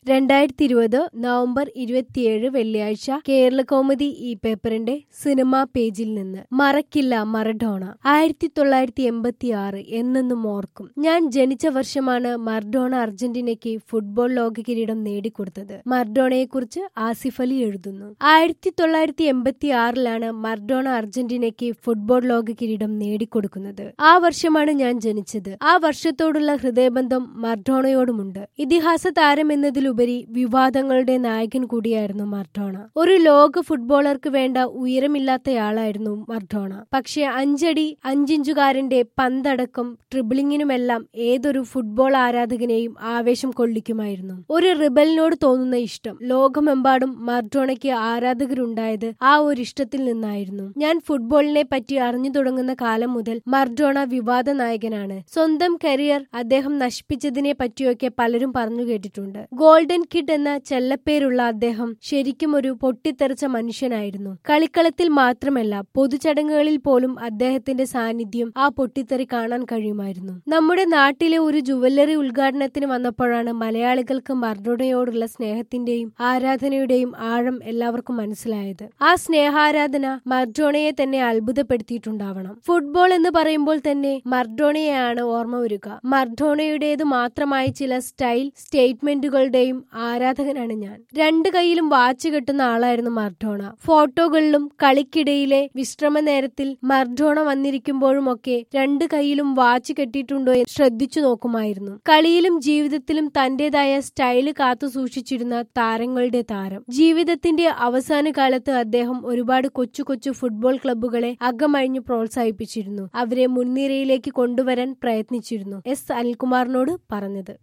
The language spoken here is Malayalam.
രണ്ടായിരത്തി ഇരുപത് നവംബർ ഇരുപത്തിയേഴ് വെള്ളിയാഴ്ച കേരളകൗമുദി ഈ പേപ്പറിന്റെ സിനിമാ പേജിൽ നിന്ന് മറക്കില്ല മറഡോണ ആയിരത്തി തൊള്ളായിരത്തി എൺപത്തി ആറ് എന്നെന്നും ഓർക്കും ഞാൻ ജനിച്ച വർഷമാണ് മർഡോണ അർജന്റീനയ്ക്ക് ഫുട്ബോൾ ലോക കിരീടം നേടിക്കൊടുത്തത് മർഡോണയെക്കുറിച്ച് ആസിഫ് അലി എഴുതുന്നു ആയിരത്തി തൊള്ളായിരത്തി എൺപത്തി ആറിലാണ് മർഡോണ അർജന്റീനയ്ക്ക് ഫുട്ബോൾ ലോക കിരീടം നേടിക്കൊടുക്കുന്നത് ആ വർഷമാണ് ഞാൻ ജനിച്ചത് ആ വർഷത്തോടുള്ള ഹൃദയബന്ധം മർഡോണയോടുമുണ്ട് ഇതിഹാസ താരം എന്നതിലുപരി വിവാദങ്ങളുടെ നായകൻ കൂടിയായിരുന്നു മർഡോണ ഒരു ലോക ഫുട്ബോളർക്ക് വേണ്ട ഉയരമില്ലാത്തയാളായിരുന്നു മർഡോണ പക്ഷെ അഞ്ചടി അഞ്ചിഞ്ചുകാരന്റെ പന്തടക്കം ട്രിബിളിങ്ങിനുമെല്ലാം ഏതൊരു ഫുട്ബോൾ ആരാധകനെയും ആവേശം കൊള്ളിക്കുമായിരുന്നു ഒരു റിബലിനോട് തോന്നുന്ന ഇഷ്ടം ലോകമെമ്പാടും മർഡോണയ്ക്ക് ആരാധകരുണ്ടായത് ആ ഒരു ഇഷ്ടത്തിൽ നിന്നായിരുന്നു ഞാൻ ഫുട്ബോളിനെ പറ്റി അറിഞ്ഞു തുടങ്ങുന്ന കാലം മുതൽ മർഡോണ വിവാദ നായകനാണ് സ്വന്തം കരിയർ അദ്ദേഹം നശിപ്പിച്ചതിനെ പറ്റിയൊക്കെ പലരും പറഞ്ഞു കേട്ടിട്ടുണ്ട് ഗോൾഡൻ കിഡ് എന്ന ചെല്ലപ്പേരുള്ള അദ്ദേഹം ശരിക്കും ഒരു പൊട്ടിത്തെറിച്ച മനുഷ്യനായിരുന്നു കളിക്കളത്തിൽ മാത്രമല്ല പൊതുചടങ്ങുകളിൽ പോലും അദ്ദേഹത്തിന്റെ സാന്നിധ്യം ആ പൊട്ടിത്തെറി കാണാൻ കഴിയുമായിരുന്നു നമ്മുടെ നാട്ടിലെ ഒരു ജുവല്ലറി ഉദ്ഘാടനത്തിന് വന്നപ്പോഴാണ് മലയാളികൾക്ക് മർഡോണയോടുള്ള സ്നേഹത്തിന്റെയും ആരാധനയുടെയും ആഴം എല്ലാവർക്കും മനസ്സിലായത് ആ സ്നേഹാരാധന മർഡോണയെ തന്നെ അത്ഭുതപ്പെടുത്തിയിട്ടുണ്ടാവണം ഫുട്ബോൾ എന്ന് പറയുമ്പോൾ തന്നെ മർഡോണയെയാണ് ഓർമ്മ വരിക മർഡോണയുടേത് മാത്രമായ ചില സ്റ്റൈൽ സ്റ്റേറ്റ്മെന്റുകളുടെയും ആരാധകനാണ് ഞാൻ രണ്ട് കൈയിലും വാച്ച് കെട്ടുന്ന ആളായിരുന്നു മർഡോണ ഫോട്ടോകളിലും കളിക്കിടയിലെ വിശ്രമ നേരത്തിൽ മർഡോണ വന്നിരിക്കുമ്പോഴുമൊക്കെ രണ്ട് കൈയിലും വാച്ച് കെട്ടിയിട്ടുണ്ടോ എന്ന് ശ്രദ്ധിച്ചു നോക്കുമായിരുന്നു കളിയിലും ജീവിതത്തിലും തന്റേതായ സ്റ്റൈല് കാത്തു സൂക്ഷിച്ചിരുന്ന താരങ്ങളുടെ താരം ജീവിതത്തിന്റെ അവസാന കാലത്ത് അദ്ദേഹം ഒരുപാട് കൊച്ചു കൊച്ചു ഫുട്ബോൾ ക്ലബ്ബുകളെ അകമഴിഞ്ഞു പ്രോത്സാഹിപ്പിച്ചിരുന്നു അവരെ മുൻനിരയിലേക്ക് കൊണ്ടുവരാൻ പ്രയത്നിച്ചിരുന്നു എസ് അനിൽകുമാറിനോട് പറഞ്ഞത്